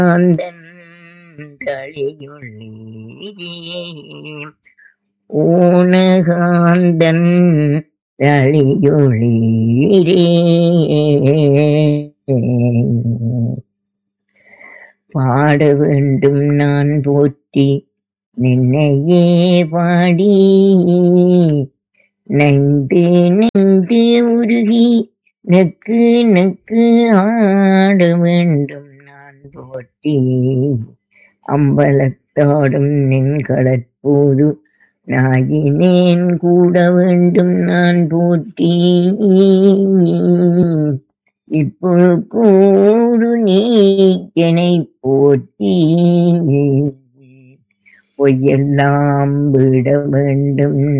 காந்தன் தளியுள்ளீரே ஊனகாந்தன் தளியுள்ளீரே பாட வேண்டும் நான் போற்றி நின்னையே பாடி நைந்து நைந்து உருகி நெக்கு நெக்கு ஆட வேண்டும் நான் போற்றி அம்பலத்தாடும் நின் கடற்போது நாயினேன் கூட வேண்டும் நான் போற்றி இப்போ கூடு நீக்கனை போற்றி பொய்யெல்லாம் விட வேண்டும்